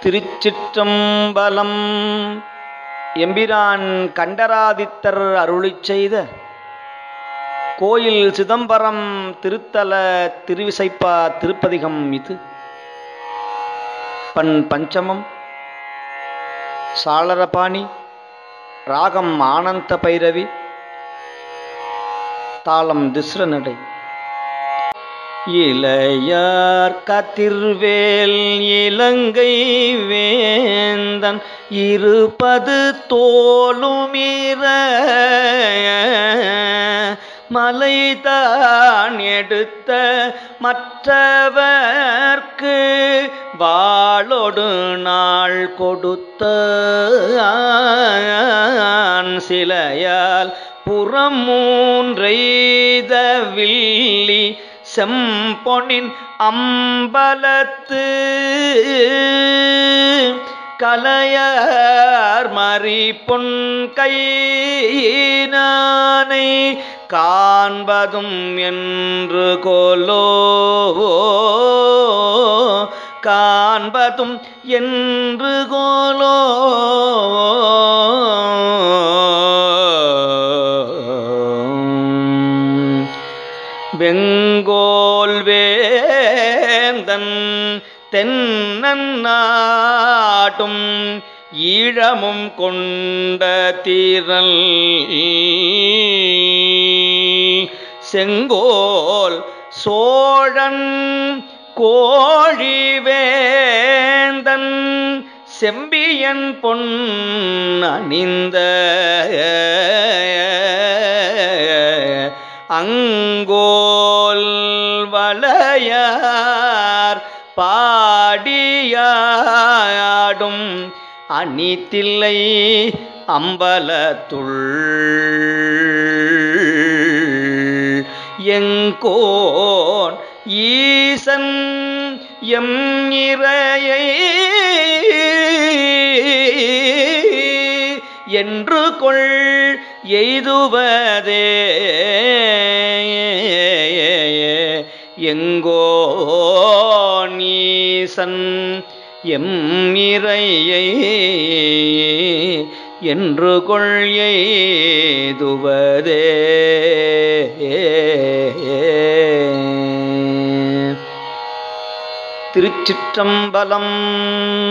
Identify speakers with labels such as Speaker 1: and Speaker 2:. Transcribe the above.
Speaker 1: திருச்சிற்றம்பலம் எம்பிரான் கண்டராதித்தர் அருளிச் செய்த கோயில் சிதம்பரம் திருத்தல திருவிசைப்பா திருப்பதிகம் இது பண் பஞ்சமம் சாளரபாணி ராகம் ஆனந்த பைரவி தாளம் திஸ்ர நடை இளையார் கதிர்வேல் இலங்கை வேந்தன் இருபது தோலுமிர மலைதான் எடுத்த மற்றவர்க்கு வாளொடு நாள் கொடுத்த சிலையால் புறம் மூன்றைத வில்லி செம்பொனின் அம்பலத்து கலையர் மறி பொன் கைனானை காண்பதும் என்று கொலோ காண்பதும் என்று கோலோ வெங்கோல் வேந்தன் தென்னநாட்டும் ஈழமும் கொண்ட தீரல் செங்கோல் சோழன் கோழிவேந்தன் செம்பியன் பொன் அணிந்த அங்கோல் வளையார் பாடியாடும் அணித்தில்லை அம்பலத்துள் எங்கோன் ஈசன் எம் இறையை என்று கொள் எய்துவதே எங்கோ நீசன் எம் இறையை என்று கொள் எய்துவதே திருச்சிற்றம்பலம்